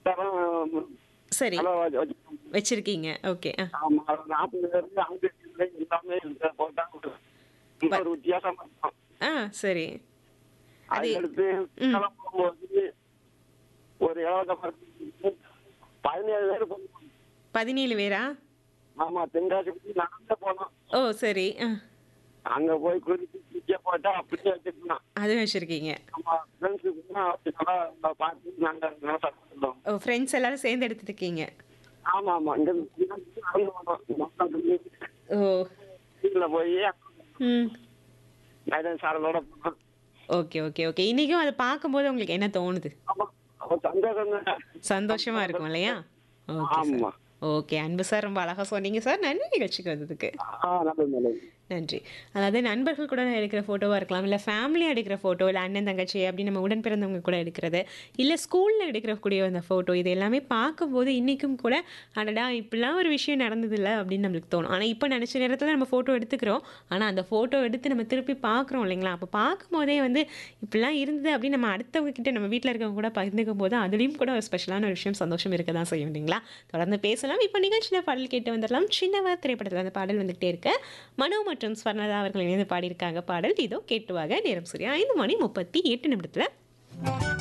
தரம் சரி நல்லா வச்சு- வச்சு- வச்சிருக்கீங்க ஓகே ஆ ஆமா நாற்பதுல இருந்து அங்கிருந்து எல்லாமே இந்த போட்டா ஒரு ஒரு வித்தியாசமா இருக்கும் ஆ சரி அது அதுக்கடுத்து ம். கிளம்ப போகும்போது ஒரு இலவச பதினேழு பேர் போனோம். பதினேழு பேரா ஆமா தென்காசி நடந்து போனோம் ஓ சரி ஆ அங்க போய் குளிச்சு குளிக்க போட்டா அப்படியே வச்சுக்கலாம் அது வச்சிருக்கீங்க நம்ம ஃப்ரெண்ட்ஸுக்கு நல்லா பார்த்து நாங்க நல்லா சாப்பிட்டோம் ஓ ஃப்ரெண்ட்ஸ் எல்லாரும் சேர்ந்து எடுத்துருக்கீங்க ஆமா ஆமா இந்த நடந்து போனோம் ஓ வீட்டுல போய் ம் நைடன் சாரலோட போனோம் ஓகே ஓகே ஓகே இன்றைக்கும் அதை பார்க்கும்போது உங்களுக்கு என்ன தோணுது ஆமா அப்ப சந்தோஷம் தான் சந்தோஷமா இருக்கும் இல்லையா ஓகே சார் ஆமா ஓகே அன்பு சார் ரொம்ப அழகாக சொன்னீங்க சார் நன்றி நிகழ்ச்சிக்கு வந்ததுக்கு ஆ நல்லது நல்லது நன்றி அதாவது நண்பர்கள் கூட எடுக்கிற ஃபோட்டோவாக இருக்கலாம் இல்லை ஃபேமிலியாக எடுக்கிற ஃபோட்டோ இல்லை அண்ணன் தங்கச்சி அப்படி நம்ம உடன் பிறந்தவங்க கூட எடுக்கிறது இல்லை ஸ்கூலில் எடுக்கிறக்கூடிய அந்த ஃபோட்டோ இது எல்லாமே பார்க்கும்போது இன்றைக்கும் கூட அடடா இப்படிலாம் ஒரு விஷயம் நடந்ததில்ல அப்படின்னு நம்மளுக்கு தோணும் ஆனால் இப்போ நினச்ச நேரத்தில் நம்ம ஃபோட்டோ எடுத்துக்கிறோம் ஆனால் அந்த ஃபோட்டோ எடுத்து நம்ம திருப்பி பார்க்குறோம் இல்லைங்களா அப்போ பார்க்கும்போதே வந்து இப்படிலாம் இருந்தது அப்படின்னு நம்ம அடுத்தவங்க கிட்ட நம்ம வீட்டில் இருக்கவங்க கூட பகிர்ந்துக்கும் போது அதுலேயும் கூட ஒரு ஸ்பெஷலான ஒரு விஷயம் சந்தோஷம் இருக்க தான் செய்யும் இல்லைங்களா தொடர்ந்து பேசலாம் இப்போ நிகழ்ச்சியில் பாடல் கேட்டு வந்துடலாம் சின்னவர் திரைப்படத்தில் அந்த பாடல் வந்துகிட்டே இருக்கு மனோ மற்றும் ஸ்வர்ணதா அவர்கள் இணைந்து பாடியிருக்காங்க பாடல் இதோ கேட்டுவாக நேரம் சரியா ஐந்து மணி முப்பத்தி எட்டு நிமிடத்தில்